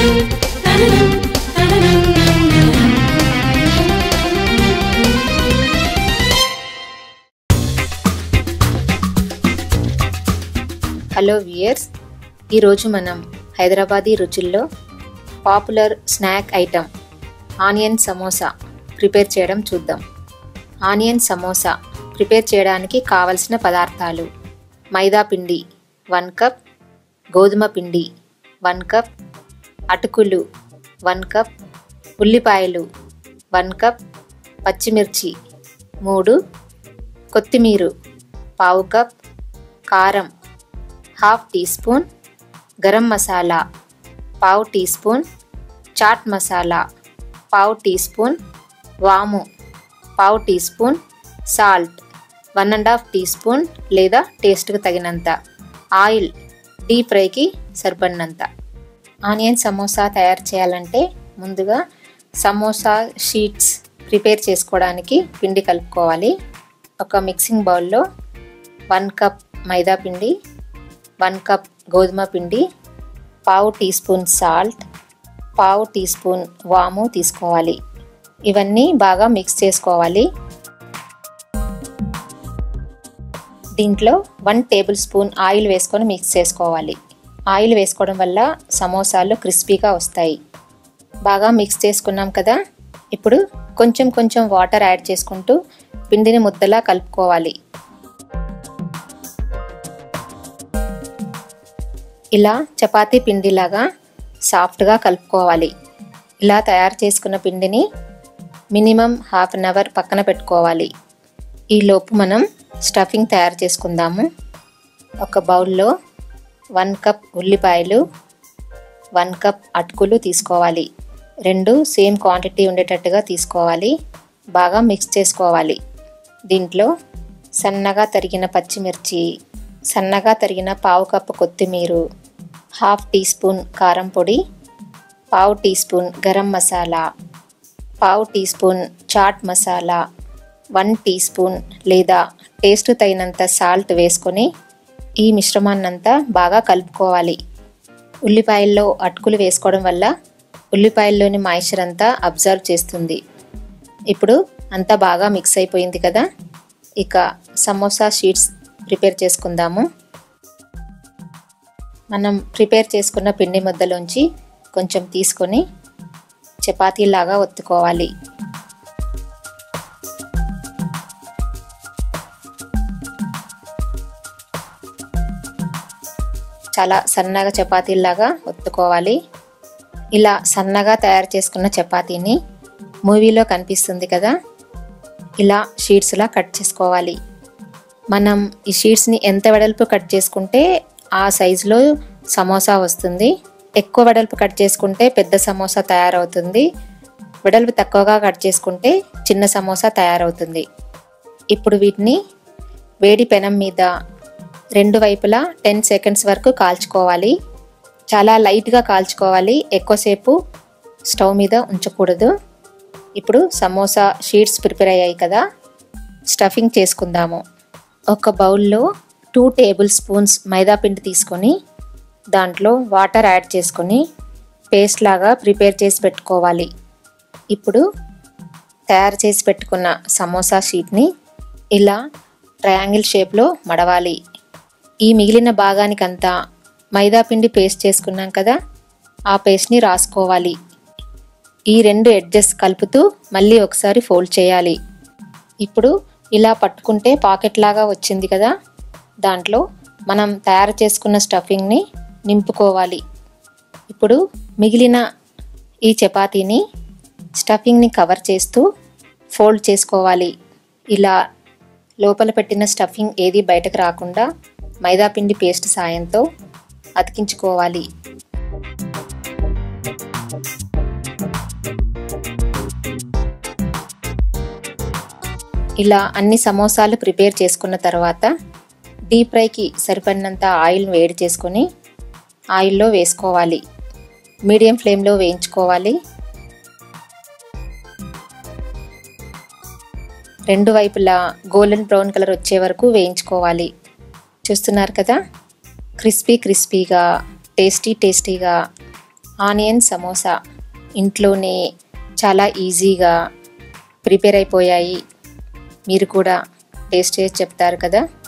hello viewers ఈరోజు మనం హైదరాబాదీ రుచుల్లో popular snack item onion samosa prepare చేయడం చూద్దాం ఆనియన్ సమోసా ప్రిపేర్ చేయడానికి కావలసిన పదార్థాలు మైదా పిండి వన్ కప్ గోధుమ పిండి వన్ కప్ అటుకులు వన్ కప్ ఉల్లిపాయలు వన్ కప్ పచ్చిమిర్చి మూడు కొత్తిమీర పావు కప్ కారం half teaspoon garam masala పావు టీ స్పూన్ చాట్ మసాలా పావు టీ స్పూన్ వాము పావు teaspoon salt one and half teaspoon లేదా టేస్ట్కి తగినంత ఆయిల్ డీప్ ఫ్రైకి సరిపడినంత ఆనియన్ సమోసా తయారు చేయాలంటే ముందుగా సమోసా షీట్స్ ప్రిపేర్ చేసుకోవడానికి పిండి కలుపుకోవాలి ఒక మిక్సింగ్ బౌల్లో వన్ కప్ మైదా పిండి వన్ కప్ గోధుమ పిండి పావు టీ స్పూన్ సాల్ట్ పావు టీ స్పూన్ వాము తీసుకోవాలి ఇవన్నీ బాగా మిక్స్ చేసుకోవాలి దీంట్లో వన్ టేబుల్ స్పూన్ ఆయిల్ వేసుకొని మిక్స్ చేసుకోవాలి ఆయిల్ వేసుకోవడం వల్ల సమోసాలు క్రిస్పీగా వస్తాయి బాగా మిక్స్ చేసుకున్నాం కదా ఇప్పుడు కొంచెం కొంచెం వాటర్ యాడ్ చేసుకుంటూ పిండిని ముద్దలా కలుపుకోవాలి ఇలా చపాతీ పిండిలాగా సాఫ్ట్గా కలుపుకోవాలి ఇలా తయారు చేసుకున్న పిండిని మినిమం హాఫ్ అన్ అవర్ పక్కన పెట్టుకోవాలి ఈలోపు మనం స్టఫింగ్ తయారు చేసుకుందాము ఒక బౌల్లో వన్ కప్ ఉల్లిపాయలు వన్ కప్ అటుకులు తీసుకోవాలి రెండు సేమ్ క్వాంటిటీ ఉండేటట్టుగా తీసుకోవాలి బాగా మిక్స్ చేసుకోవాలి దీంట్లో సన్నగా తరిగిన పచ్చిమిర్చి సన్నగా తరిగిన పావు కప్పు కొత్తిమీర హాఫ్ టీ స్పూన్ కారం పొడి పావు టీ స్పూన్ గరం మసాలా పావు teaspoon chaat masala one teaspoon లేదా టేస్ట్ తగినంత సాల్ట్ వేసుకొని ఈ మిశ్రమాన్నంతా బాగా కలుపుకోవాలి ఉల్లిపాయల్లో అటుకులు వేసుకోవడం వల్ల ఉల్లిపాయల్లోని మాయిశ్చర్ అంతా అబ్జర్వ్ చేస్తుంది ఇప్పుడు అంతా బాగా మిక్స్ అయిపోయింది కదా ఇక సమోసా షీట్స్ ప్రిపేర్ చేసుకుందాము మనం ప్రిపేర్ చేసుకున్న పిండి ముద్దలోంచి కొంచెం తీసుకొని చపాతీలాగా ఒత్తుకోవాలి చాలా సన్నగా చపాతీలాగా ఒత్తుకోవాలి ఇలా సన్నగా తయారు చేసుకున్న చపాతీని మూవీలో కనిపిస్తుంది కదా ఇలా షీట్స్లా కట్ చేసుకోవాలి మనం ఈ షీట్స్ని ఎంత వెడల్పు కట్ చేసుకుంటే ఆ సైజులో సమోసా వస్తుంది ఎక్కువ వెడల్పు కట్ చేసుకుంటే పెద్ద సమోసా తయారవుతుంది వెడల్పు తక్కువగా కట్ చేసుకుంటే చిన్న సమోసా తయారవుతుంది ఇప్పుడు వీటిని వేడి పెనం మీద రెండు వైపులా టెన్ సెకండ్స్ వరకు కాల్చుకోవాలి చాలా లైట్గా కాల్చుకోవాలి ఎక్కువసేపు స్టవ్ మీద ఉంచకూడదు ఇప్పుడు సమోసా షీట్స్ ప్రిపేర్ అయ్యాయి కదా స్టఫింగ్ చేసుకుందాము ఒక బౌల్లో టూ టేబుల్ స్పూన్స్ మైదా పిండి తీసుకొని దాంట్లో వాటర్ యాడ్ చేసుకొని పేస్ట్ లాగా ప్రిపేర్ చేసి పెట్టుకోవాలి ఇప్పుడు తయారు చేసి పెట్టుకున్న సమోసా షీట్ని ఇలా ట్రయాంగిల్ షేప్లో మడవాలి ఈ మిగిలిన భాగానికంతా మైదా పిండి పేస్ట్ చేసుకున్నాం కదా ఆ పేస్ట్ని రాసుకోవాలి ఈ రెండు ఎడ్జెస్ కలుపుతూ మళ్ళీ ఒకసారి ఫోల్డ్ చేయాలి ఇప్పుడు ఇలా పట్టుకుంటే పాకెట్ లాగా వచ్చింది కదా దాంట్లో మనం తయారు చేసుకున్న స్టఫింగ్ని నింపుకోవాలి ఇప్పుడు మిగిలిన ఈ చపాతీని స్టఫింగ్ని కవర్ చేస్తూ ఫోల్డ్ చేసుకోవాలి ఇలా లోపల పెట్టిన స్టఫింగ్ ఏది బయటకు రాకుండా మైదా పిండి పేస్ట్ సాయంతో అతికించుకోవాలి ఇలా అన్ని సమోసాలు ప్రిపేర్ చేసుకున్న తర్వాత డీప్ ఫ్రైకి సరిపడినంత ఆయిల్ వేడి చేసుకొని ఆయిల్లో వేసుకోవాలి మీడియం ఫ్లేమ్లో వేయించుకోవాలి రెండు వైపులా గోల్డెన్ బ్రౌన్ కలర్ వచ్చే వరకు వేయించుకోవాలి చూస్తున్నారు కదా క్రిస్పీ క్రిస్పీగా టేస్టీ టేస్టీగా ఆనియన్ సమోసా ఇంట్లోనే చాలా ఈజీగా ప్రిపేర్ అయిపోయాయి మీరు కూడా టేస్ట్ చేసి చెప్తారు కదా